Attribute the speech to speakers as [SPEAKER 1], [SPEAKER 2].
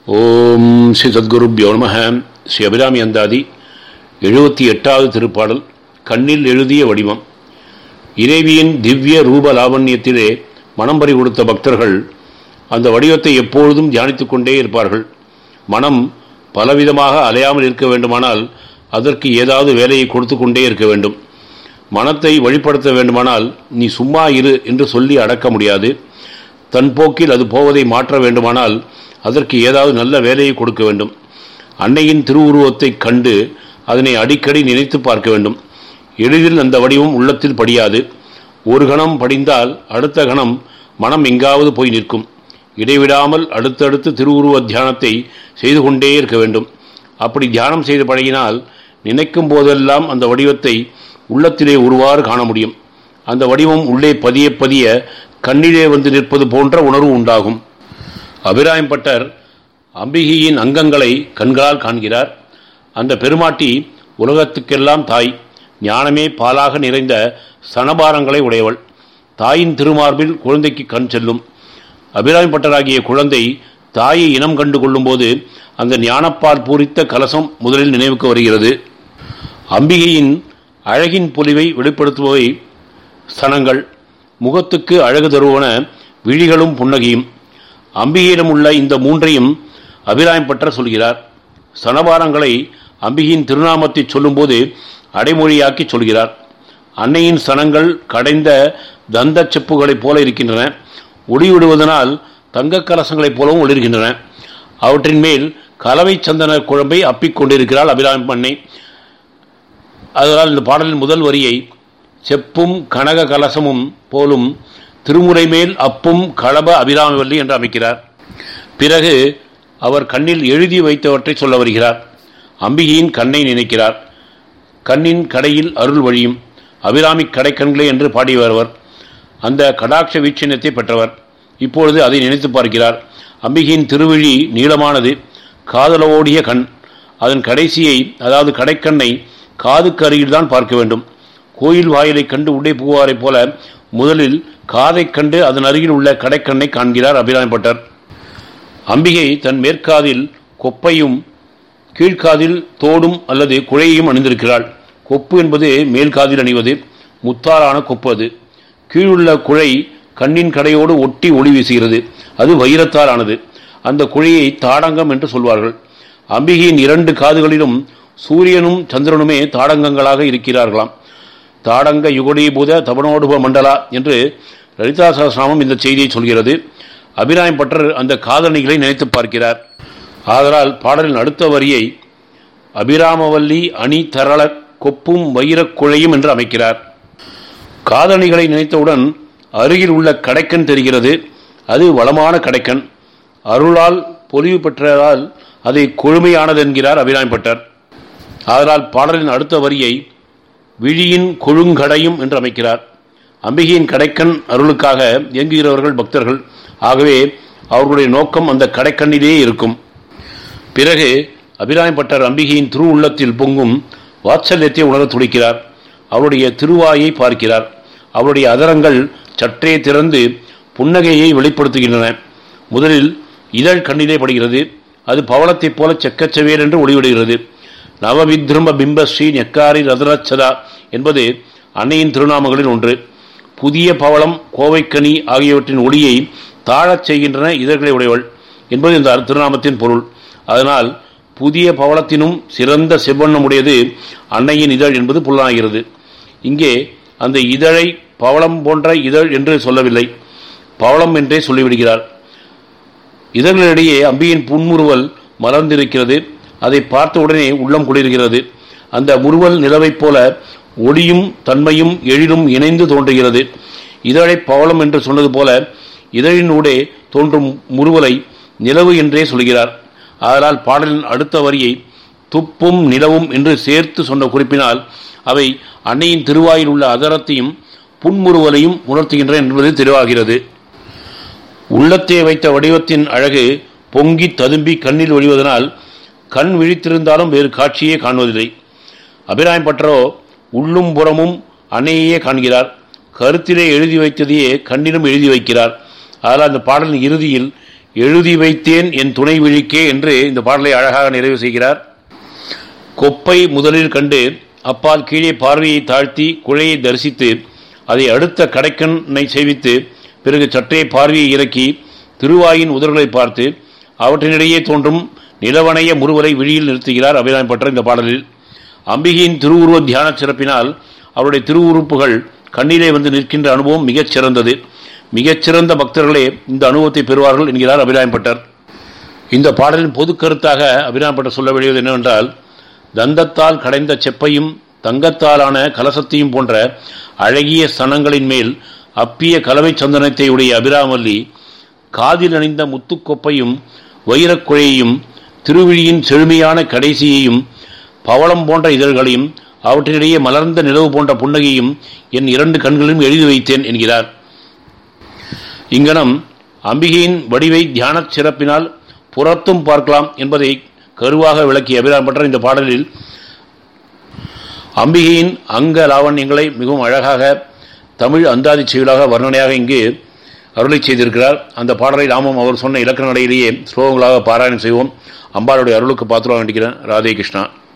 [SPEAKER 1] ஓம் ஸ்ரீ சத்குருப்யோ நம ஸ்ரீ அபிராமி அந்தாதி எழுபத்தி எட்டாவது திருப்பாடல் கண்ணில் எழுதிய வடிவம் இறைவியின் திவ்ய ரூப லாவண்யத்திலே மனம் பறி கொடுத்த பக்தர்கள் அந்த வடிவத்தை எப்பொழுதும் தியானித்துக் கொண்டே இருப்பார்கள் மனம் பலவிதமாக அலையாமல் இருக்க வேண்டுமானால் அதற்கு ஏதாவது வேலையை கொடுத்து கொண்டே இருக்க வேண்டும் மனத்தை வழிப்படுத்த வேண்டுமானால் நீ சும்மா இரு என்று சொல்லி அடக்க முடியாது தன் போக்கில் அது போவதை மாற்ற வேண்டுமானால் அதற்கு ஏதாவது நல்ல வேலையை கொடுக்க வேண்டும் அன்னையின் திருவுருவத்தை கண்டு அதனை அடிக்கடி நினைத்து பார்க்க வேண்டும் எளிதில் அந்த வடிவம் உள்ளத்தில் படியாது ஒரு கணம் படிந்தால் அடுத்த கணம் மனம் எங்காவது போய் நிற்கும் இடைவிடாமல் அடுத்தடுத்து திருவுருவ தியானத்தை செய்து கொண்டே இருக்க வேண்டும் அப்படி தியானம் செய்து பழகினால் நினைக்கும் போதெல்லாம் அந்த வடிவத்தை உள்ளத்திலே உருவாறு காண முடியும் அந்த வடிவம் உள்ளே பதிய பதிய கண்ணிலே வந்து நிற்பது போன்ற உணர்வு உண்டாகும் அபிராயம்பட்டர் அம்பிகையின் அங்கங்களை கண்களால் காண்கிறார் அந்த பெருமாட்டி உலகத்துக்கெல்லாம் தாய் ஞானமே பாலாக நிறைந்த சனபாரங்களை உடையவள் தாயின் திருமார்பில் குழந்தைக்கு கண் செல்லும் அபிராயம்பட்டராகிய குழந்தை தாயை இனம் கண்டு கொள்ளும்போது அந்த ஞானப்பால் பூரித்த கலசம் முதலில் நினைவுக்கு வருகிறது அம்பிகையின் அழகின் பொலிவை வெளிப்படுத்துபவை ஸ்தனங்கள் முகத்துக்கு அழகு தருவன விழிகளும் புன்னகையும் அம்பிகையிடம் உள்ள இந்த மூன்றையும் அபிராயம் பற்ற சொல்கிறார் சனபாரங்களை அம்பிகையின் திருநாமத்தை சொல்லும்போது அடைமொழியாக்கி சொல்கிறார் அன்னையின் சனங்கள் கடைந்த தந்த செப்புகளைப் போல இருக்கின்றன ஒளிவிடுவதனால் தங்க கலசங்களைப் போலவும் ஒளிர்கின்றன அவற்றின் மேல் கலவை சந்தன குழம்பை அப்பிக் கொண்டிருக்கிறாள் அபிராமி அன்னை அதனால் இந்த பாடலின் முதல் வரியை செப்பும் கனக கலசமும் போலும் திருமுறை மேல் அப்பும் களப அபிராமவல்லி என்று அமைக்கிறார் பிறகு அவர் கண்ணில் எழுதி வைத்தவற்றை சொல்ல வருகிறார் அம்பிகையின் கண்ணை நினைக்கிறார் கண்ணின் கடையில் அருள் வழியும் அபிராமி கடைக்கண்களே என்று பாடி வருவர் அந்த கடாட்ச வீட்சணத்தை பெற்றவர் இப்பொழுது அதை நினைத்து பார்க்கிறார் அம்பிகையின் திருவிழி நீளமானது காதலோடிய கண் அதன் கடைசியை அதாவது கடைக்கண்ணை காதுக்கு அருகில் தான் பார்க்க வேண்டும் கோயில் வாயிலை கண்டு உள்ளே புகுவாரைப் போல முதலில் காதை கண்டு அதன் அருகில் உள்ள கடைக்கண்ணை காண்கிறார் அபிராமப்பட்டர் அம்பிகை தன் மேற்காதில் கொப்பையும் கீழ்காதில் தோடும் அல்லது குழையையும் அணிந்திருக்கிறாள் கொப்பு என்பது மேல்காதில் அணிவது முத்தாலான கொப்பு அது கீழுள்ள குழை கண்ணின் கடையோடு ஒட்டி ஒளி வீசுகிறது அது வைரத்தால் ஆனது அந்த குழையை தாடங்கம் என்று சொல்வார்கள் அம்பிகையின் இரண்டு காதுகளிலும் சூரியனும் சந்திரனுமே தாடங்கங்களாக இருக்கிறார்களாம் தாடங்க யுகடீபூத தபனோடுப மண்டலா என்று லலிதா சகசிராமம் இந்த செய்தியை சொல்கிறது அபிராயம் பற்றர் அந்த காதணிகளை நினைத்து பார்க்கிறார் ஆதலால் பாடலின் அடுத்த வரியை அபிராமவல்லி அணி தரள கொப்பும் வைரக் குழையும் என்று அமைக்கிறார் காதணிகளை நினைத்தவுடன் அருகில் உள்ள கடைக்கன் தெரிகிறது அது வளமான கடைக்கன் அருளால் பொலிவு பெற்றதால் அதை கொழுமையானது என்கிறார் அபிராயப்பட்டர் அதனால் பாடலின் அடுத்த வரியை விழியின் கொழுங்கடையும் என்று அமைக்கிறார் அம்பிகையின் கடைக்கண் அருளுக்காக இயங்குகிறவர்கள் பக்தர்கள் ஆகவே அவர்களுடைய நோக்கம் அந்த கடைக்கண்ணிலே இருக்கும் பிறகு அபிராயப்பட்டர் அம்பிகையின் திரு உள்ளத்தில் பொங்கும் வாத்சல்யத்தை உணர துடிக்கிறார் அவருடைய திருவாயை பார்க்கிறார் அவருடைய அதரங்கள் சற்றே திறந்து புன்னகையை வெளிப்படுத்துகின்றன முதலில் இதழ் கண்ணிலே படுகிறது அது பவளத்தைப் போல செக்கச்சவேல் என்று ஒளிவிடுகிறது நவவித்ரும பிம்பஸ்ரீ நெக்காரி ரதரச்சதா என்பது அன்னையின் திருநாமங்களில் ஒன்று புதிய பவளம் கோவைக்கனி ஆகியவற்றின் ஒளியை தாழச் செய்கின்றன இதழ்களை உடையவள் என்பது இந்த திருநாமத்தின் பொருள் அதனால் புதிய பவளத்தினும் சிறந்த செவ்வண்ணமுடையது அன்னையின் இதழ் என்பது புலனாகிறது இங்கே அந்த இதழை பவளம் போன்ற இதழ் என்று சொல்லவில்லை பவளம் என்றே சொல்லிவிடுகிறார் இதழ்களிடையே அம்பியின் புன்முறுவல் மலர்ந்திருக்கிறது அதை பார்த்த உடனே உள்ளம் குளிர்கிறது அந்த முறுவல் நிலவைப் போல ஒளியும் தன்மையும் எழிலும் இணைந்து தோன்றுகிறது இதழை பவளம் என்று சொன்னது போல இதழினூடே தோன்றும் முறுவலை நிலவு என்றே சொல்கிறார் அதனால் பாடலின் அடுத்த வரியை துப்பும் நிலவும் என்று சேர்த்து சொன்ன குறிப்பினால் அவை அன்னையின் திருவாயில் உள்ள அதரத்தையும் புன்முறுவலையும் உணர்த்துகின்றன என்பது தெளிவாகிறது உள்ளத்தே வைத்த வடிவத்தின் அழகு பொங்கி ததும்பி கண்ணில் ஒழிவதனால் கண் விழித்திருந்தாலும் வேறு காட்சியே காண்பதில்லை அபிராயம் பற்றோ உள்ளும் புறமும் அன்னையே காண்கிறார் கருத்திலே எழுதி வைத்ததையே கண்ணிலும் எழுதி வைக்கிறார் அதனால் அந்த பாடலின் இறுதியில் எழுதி வைத்தேன் என் துணை விழிக்கே என்று இந்த பாடலை அழகாக நிறைவு செய்கிறார் கொப்பை முதலில் கண்டு அப்பால் கீழே பார்வையை தாழ்த்தி குழையை தரிசித்து அதை அடுத்த கடைக்கண்ணை சேவித்து பிறகு சற்றே பார்வையை இறக்கி திருவாயின் உதர்களை பார்த்து அவற்றினிடையே தோன்றும் நிலவணைய முறுவலை விழியில் நிறுத்துகிறார் அபிராமி பற்ற இந்த பாடலில் அம்பிகையின் திருவுருவ தியான சிறப்பினால் அவருடைய திருவுறுப்புகள் கண்ணிலே வந்து நிற்கின்ற அனுபவம் மிகச் சிறந்தது மிகச்சிறந்த பக்தர்களே இந்த அனுபவத்தை பெறுவார்கள் என்கிறார் அபிராமி பட்டர் இந்த பாடலின் பொது கருத்தாக அபிராமி பட்டர் சொல்ல வேண்டியது என்னவென்றால் தந்தத்தால் கடைந்த செப்பையும் தங்கத்தாலான கலசத்தையும் போன்ற அழகிய சனங்களின் மேல் அப்பிய கலவை சந்தனத்தை உடைய அபிராமல்லி காதில் அணிந்த முத்துக்கொப்பையும் வைரக்குழையையும் திருவிழியின் செழுமையான கடைசியையும் பவளம் போன்ற இதழ்களையும் அவற்றினிடையே மலர்ந்த நிலவு போன்ற புன்னகையும் என் இரண்டு கண்களிலும் எழுதி வைத்தேன் என்கிறார் இங்கனம் அம்பிகையின் வடிவை தியானச் சிறப்பினால் புறத்தும் பார்க்கலாம் என்பதை கருவாக விளக்கிய அபிராம் பற்ற இந்த பாடலில் அம்பிகையின் அங்க லாவண்யங்களை மிகவும் அழகாக தமிழ் அந்தாதி செயலாக வர்ணனையாக இங்கு அருளை செய்திருக்கிறார் அந்த பாடலை நாமும் அவர் சொன்ன இலக்கண நடையிலேயே ஸ்லோகங்களாக பாராயணம் செய்வோம் அம்பாளுடைய அருளுக்கு பாத்திரம் வேண்டிக்கிறேன் ராதே கிருஷ்ணா